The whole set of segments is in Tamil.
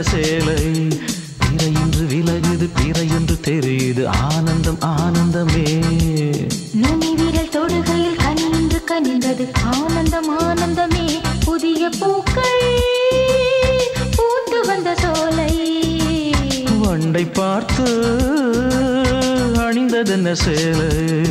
சேலை பிற என்று விலகுது பிற என்று தெரியுது ஆனந்தம் ஆனந்தமே நுனி விரல் தொடுகையில் கனிந்து கனிந்தது ஆனந்தம் ஆனந்தமே புதிய பூக்கள் பூத்து வந்த சோலை வண்டை பார்த்து அணிந்ததென்ன சேலை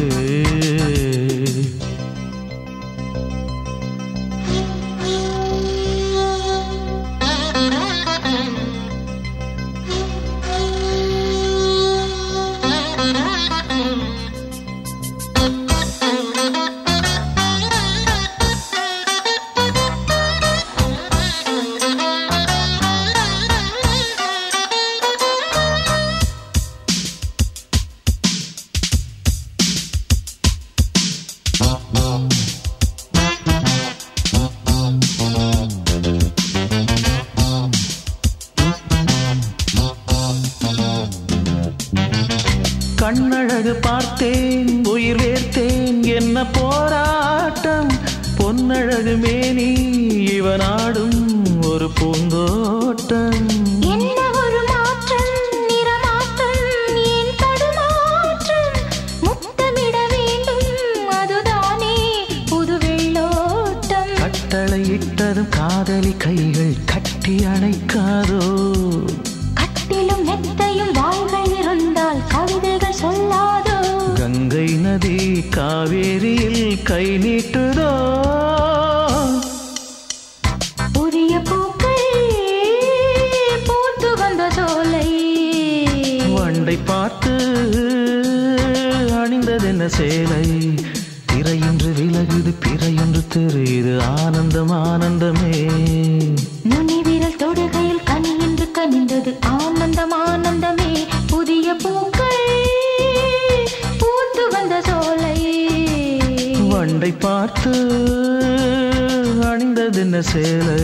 கண்ணழகு பார்த்தேன் உயிர் வேர்த்தேன் என்ன போராட்டம் பொன்னழகு மேனி இவனாடும் ஒரு பூந்தோட்டம் என்ன ஒரு மாற்றம் நிறமாற்றம் ஏன் தடுமாற்றம் முத்தமிட வேண்டும் அதுதானே புது வெள்ளோட்டம் கட்டளை இட்டதும் காதலி கைகள் கட்டி அணைக்காதோ கட்டிலும் மெத்தையும் வாள்கள் இருந்தால் கவிதைகள் சொல்லாதோ கங்கை நதி காவேரியில் கை நீட்டுதோ புதிய பூக்கள் பூத்து வந்த சோலை வண்டை பார்த்து அணிந்ததென்ன சேலை திரையொன்று விலகுது பிறையொன்று தெரியுது ஆனந்தம் ஆனந்தமே நுனி விரல் தொடுகையில் கனி என்று கனிந்தது ஆனந்தம் ஆனந்தமே புதிய பூக்கள் பூத்து வந்த சோலை வண்டை பார்த்து அணிந்ததென்ன சேலை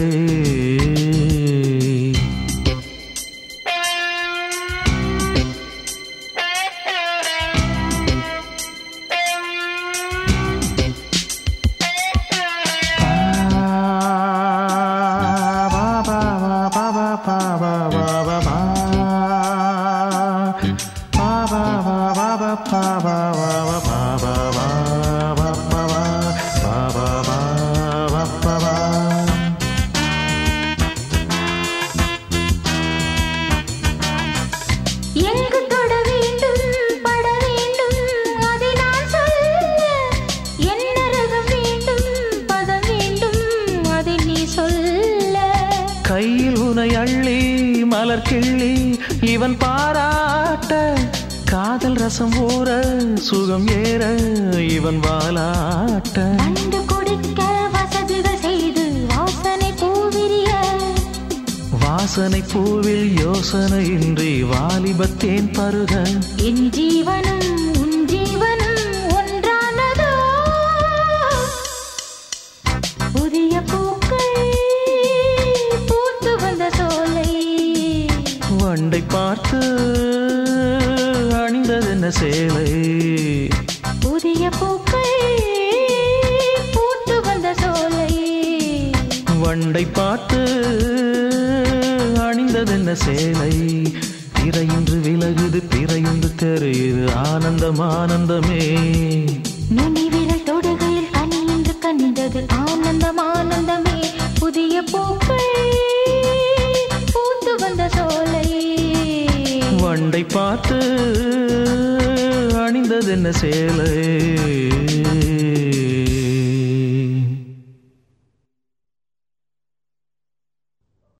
எங்கு தொட வேண்டும் பட வேண்டும் அதை நான் சொல்ல என்ன ரகம் வேண்டும் பதம் வேண்டும் அதை நீ சொல்ல கையில் உனை அள்ளி மலர் கிள்ளி இவன் பாராட்ட காதல் ரசம் ஊற சுகம் ஏற இவன் வாலாட்ட கண்டு குடிக்க வசதிகள் செய்து வாசனை பூவிரிய வாசனை பூவில் யோசனை இன்றி வாலிபத்தேன் பருக என் ஜீவனும் உன் ஜீவனும் ஒன்றானதோ புதிய பூக்கள் பூத்து வந்த சோலை வண்டை பார்த்து அணிந்ததென்ன சேலை புதிய பூக்கள் பூத்து வந்த சோலை வண்டை பார்த்து அணிந்ததென்ன சேலை திரையொன்று விலகுது பிறையொன்று தெரியுது ஆனந்தம் ஆனந்தமே நுனி விரல் தொடுகையில் கனி என்று கனிந்தது ஆனந்தம் ஆனந்தமே புதிய பூக்கள் பூத்து வந்த சோலை வண்டை பார்த்து அணிந்ததென்ன சேலை